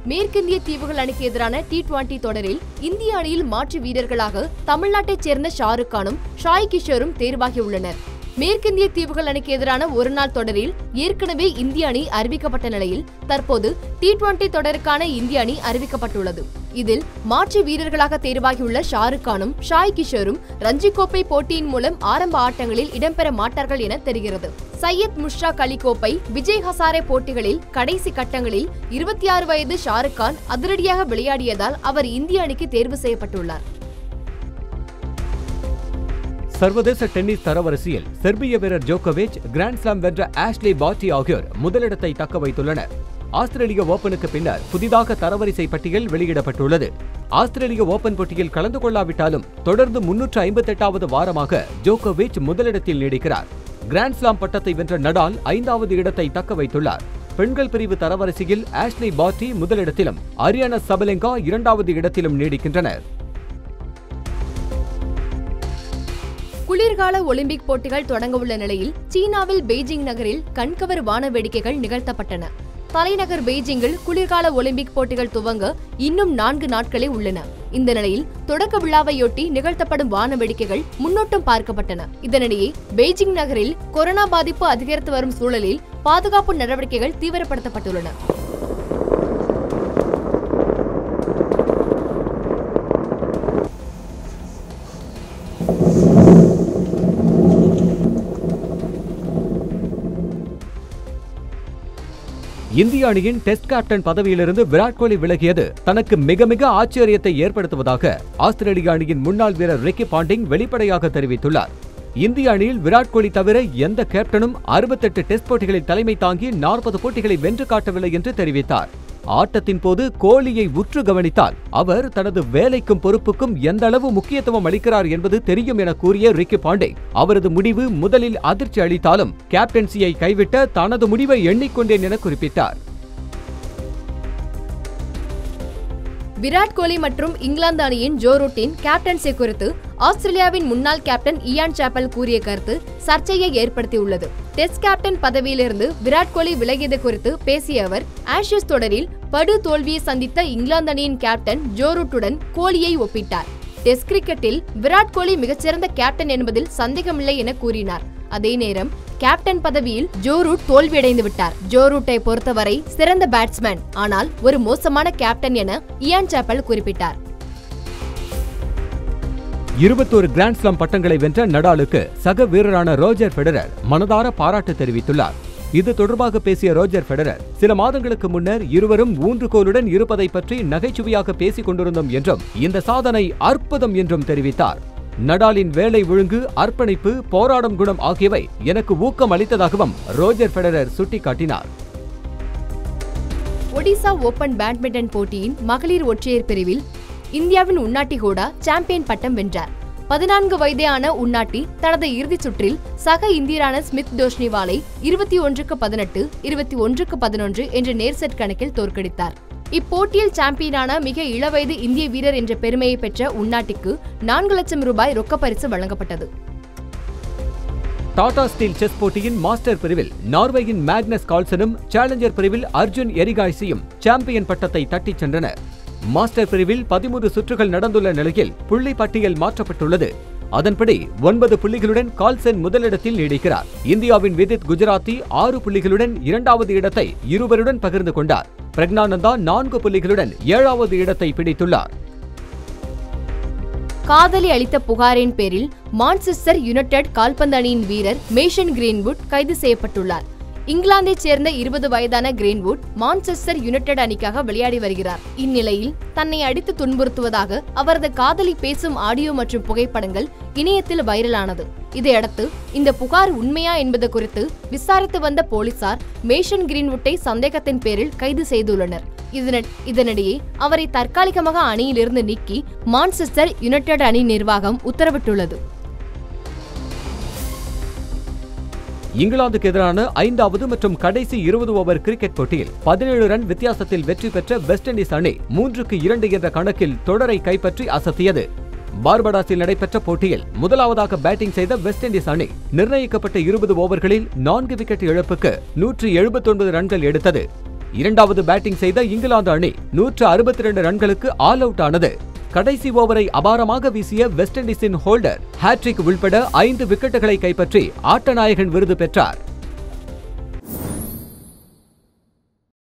மேற்கிந்திய தீவுகள் அணிக்கு எதிரான டி டுவெண்டி தொடரில் இந்திய அணியில் மாற்று வீரர்களாக தமிழ்நாட்டைச் சேர்ந்த ஷாருக் கானும் ஷாய் கிஷோரும் தேர்வாகியுள்ளனர் மேற்கிந்திய தீவுகள் அணிக்கு எதிரான ஒருநாள் தொடரில் ஏற்கனவே இந்திய அணி அறிவிக்கப்பட்ட நிலையில் தற்போது டி டுவெண்டி தொடருக்கான இந்திய அணி அறிவிக்கப்பட்டுள்ளது இதில் மாற்று வீரர்களாக தேர்வாகியுள்ள ஷாருக் கானும் ஷாய் கிஷோரும் ரஞ்சி கோப்பை போட்டியின் மூலம் ஆரம்ப ஆட்டங்களில் இடம்பெற மாட்டார்கள் என தெரிகிறது சையத் முஷ்டாக் அலி கோப்பை விஜய் ஹசாரே போட்டிகளில் கடைசி கட்டங்களில் இருபத்தி ஆறு வயது ஷாருக் கான் அதிரடியாக விளையாடியதால் அவர் இந்திய அணிக்கு தேர்வு செய்யப்பட்டுள்ளார் சர்வதேச டென்னிஸ் தரவரிசையில் செர்பிய வீரர் ஜோகோவிச் கிராண்ட்ஸ்லாம் வென்ற ஆஷ்லி பாட்டி ஆகியோர் முதலிடத்தை தக்க வைத்துள்ளனர் ஆஸ்திரேலிய ஓபனுக்கு பின்னர் புதிதாக தரவரிசை பட்டியல் வெளியிடப்பட்டுள்ளது ஆஸ்திரேலிய ஓபன் போட்டியில் கலந்து கொள்ளாவிட்டாலும் தொடர்ந்து முன்னூற்று ஐம்பத்தெட்டாவது வாரமாக ஜோகோவிச் முதலிடத்தில் நீடிக்கிறார் கிராண்ட்ஸ்லாம் பட்டத்தை வென்ற நடால் ஐந்தாவது இடத்தை தக்க வைத்துள்ளார் பெண்கள் பிரிவு தரவரிசையில் ஆஷ்லி பாட்டி முதலிடத்திலும் அரியானா சபலெங்கா இரண்டாவது இடத்திலும் நீடிக்கின்றனர் குளிர்கால ஒலிம்பிக் போட்டிகள் தொடங்கவுள்ள நிலையில் சீனாவில் பெய்ஜிங் நகரில் கண்கவர் வான வேடிக்கைகள் நிகழ்த்தப்பட்டன தலைநகர் பெய்ஜிங்கில் குளிர்கால ஒலிம்பிக் போட்டிகள் துவங்க இன்னும் நான்கு நாட்களே உள்ளன இந்த நிலையில் தொடக்க விழாவையொட்டி நிகழ்த்தப்படும் வான வேடிக்கைகள் முன்னோட்டம் பார்க்கப்பட்டன இதனிடையே பெய்ஜிங் நகரில் கொரோனா பாதிப்பு அதிகரித்து வரும் சூழலில் பாதுகாப்பு நடவடிக்கைகள் தீவிரப்படுத்தப்பட்டுள்ளன இந்திய அணியின் டெஸ்ட் கேப்டன் பதவியிலிருந்து விராட் கோலி விலகியது தனக்கு மிக மிக ஆச்சரியத்தை ஏற்படுத்துவதாக ஆஸ்திரேலிய அணியின் முன்னாள் வீரர் ரிக்கி பாண்டிங் வெளிப்படையாக தெரிவித்துள்ளார் இந்திய அணியில் விராட் கோலி தவிர எந்த கேப்டனும் அறுபத்தெட்டு டெஸ்ட் போட்டிகளில் தலைமை தாங்கி நாற்பது போட்டிகளை வென்று காட்டவில்லை என்று தெரிவித்தார் ஆட்டத்தின் போது கோலியை உற்று கவனித்தால் அவர் தனது வேலைக்கும் பொறுப்புக்கும் எந்த அளவு முக்கியத்துவம் அளிக்கிறார் என்பது தெரியும் என கூறிய ரிக்கி பாண்டே அவரது முடிவு முதலில் அதிர்ச்சி அளித்தாலும் கேப்டன்சியை கைவிட்ட தனது முடிவை எண்ணிக்கொண்டேன் என குறிப்பிட்டார் விராட் கோலி மற்றும் இங்கிலாந்து அணியின் ஜோ ரூட்டின் கேப்டன்சி குறித்து ஆஸ்திரேலியாவின் முன்னாள் கேப்டன் இயான் சாப்பல் கூறிய கருத்து சர்ச்சையை ஏற்படுத்தியுள்ளது டெஸ்ட் கேப்டன் பதவியிலிருந்து விராட் கோலி விலகியது குறித்து பேசிய அவர் ஆஷஸ் தொடரில் படு தோல்வியை சந்தித்த இங்கிலாந்து அணியின் கேப்டன் ஜோ ரூட்டுடன் கோலியை ஒப்பிட்டார் டெஸ்ட் கிரிக்கெட்டில் விராட் கோலி மிகச்சிறந்த கேப்டன் என்பதில் சந்தேகமில்லை என கூறினார் அதே நேரம் கேப்டன் பதவியில் ஜோ ரூட் தோல்வியடைந்து விட்டார் ஜோ ரூட்டை பொறுத்தவரை சிறந்த பேட்ஸ்மேன் ஆனால் ஒரு மோசமான கேப்டன் என இயான் சாப்பல் குறிப்பிட்டார் இருபத்தோரு கிராண்ட்ஸ்லாம் பட்டங்களை வென்ற நடாலுக்கு சக வீரரான ரோஜர் ஃபெடரர் மனதார பாராட்டு தெரிவித்துள்ளார் இது தொடர்பாக பேசிய ரோஜர் ஃபெடரர் சில மாதங்களுக்கு முன்னர் இருவரும் ஊன்றுகோலுடன் இருப்பதை பற்றி நகைச்சுவையாக பேசிக் கொண்டிருந்தோம் என்றும் இந்த சாதனை அற்புதம் என்றும் தெரிவித்தார் நடாலின் வேலை ஒழுங்கு அர்ப்பணிப்பு போராடும் குணம் ஆகியவை எனக்கு ஊக்கம் அளித்ததாகவும் ரோஜர் ஃபெடரர் சுட்டிக்காட்டினார் ஒடிசா ஓபன் பேட்மிண்டன் போட்டியின் மகளிர் ஒற்றையர் பிரிவில் இந்தியாவின் உன்னாட்டி ஹோடா சாம்பியன் பட்டம் வென்றார் பதினான்கு வயதான உன்னாட்டி தனது இறுதிச் சுற்றில் சக இந்தியரான ஸ்மித் டோஷ்னிவாலை இருபத்தி ஒன்றுக்கு பதினெட்டு இருபத்தி ஒன்றுக்கு பதினொன்று என்ற நேர் செட் கணக்கில் தோற்கடித்தார் இப்போட்டியில் சாம்பியனான மிக இளவயது இந்திய வீரர் என்ற பெருமையை பெற்ற உன்னாட்டிக்கு நான்கு லட்சம் ரூபாய் ரொக்கப் பரிசு வழங்கப்பட்டது டாடா ஸ்டீல் செஸ் போட்டியின் மாஸ்டர் பிரிவில் நார்வேயின் மேக்னஸ் கால்சனும் சேலஞ்சர் பிரிவில் அர்ஜுன் எரிகாய்சியும் சாம்பியன் பட்டத்தை தட்டிச் சென்றனர் மாஸ்டர் பிரிவில் பதிமூன்று சுற்றுகள் நடந்துள்ள நிலையில் புள்ளி பட்டியல் மாற்றப்பட்டுள்ளது அதன்படி ஒன்பது புள்ளிகளுடன் கால்சன் முதலிடத்தில் நீடிக்கிறார் இந்தியாவின் விதித் குஜராத்தி ஆறு புள்ளிகளுடன் இரண்டாவது இடத்தை இருவருடன் பகிர்ந்து கொண்டார் பிரக்னானந்தா நான்கு புள்ளிகளுடன் ஏழாவது இடத்தை பிடித்துள்ளார் காதலி அளித்த புகாரின் பேரில் மான்செஸ்டர் யுனைடெட் கால்பந்து அணியின் வீரர் மேஷன் கிரீன்வுட் கைது செய்யப்பட்டுள்ளார் இங்கிலாந்தைச் சேர்ந்த இருபது வயதான கிரீன்வுட் மான்செஸ்டர் யுனைடெட் அணிக்காக விளையாடி வருகிறார் இந்நிலையில் தன்னை அடித்து துன்புறுத்துவதாக அவரது காதலி பேசும் ஆடியோ மற்றும் புகைப்படங்கள் இணையத்தில் வைரலானது இதையடுத்து இந்த புகார் உண்மையா என்பது குறித்து விசாரித்து வந்த போலீசார் மேஷன் கிரீன்வுட்டை சந்தேகத்தின் பேரில் கைது செய்துள்ளனர் இதன- இதனிடையே அவரை தற்காலிகமாக அணியிலிருந்து நீக்கி மான்செஸ்டர் யுனைடெட் அணி நிர்வாகம் உத்தரவிட்டுள்ளது இங்கிலாந்துக்கு எதிரான ஐந்தாவது மற்றும் கடைசி இருபது ஓவர் கிரிக்கெட் போட்டியில் பதினேழு ரன் வித்தியாசத்தில் வெற்றி பெற்ற வெஸ்ட் இண்டீஸ் அணி மூன்றுக்கு இரண்டு என்ற கணக்கில் தொடரை கைப்பற்றி அசத்தியது பார்படாஸில் நடைபெற்ற போட்டியில் முதலாவதாக பேட்டிங் செய்த வெஸ்ட் இண்டீஸ் அணி நிர்ணயிக்கப்பட்ட இருபது ஓவர்களில் நான்கு விக்கெட் இழப்புக்கு நூற்று எழுபத்தொன்பது ரன்கள் எடுத்தது இரண்டாவது பேட்டிங் செய்த இங்கிலாந்து அணி நூற்று அறுபத்தி ரெண்டு ரன்களுக்கு ஆல் அவுட் ஆனது கடைசி ஓவரை அபாரமாக வீசிய வெஸ்ட் இண்டீஸின் ஹோல்டர் ஹாட்ரிக் உள்பட ஐந்து விக்கெட்டுகளை கைப்பற்றி ஆட்டநாயகன் விருது பெற்றார்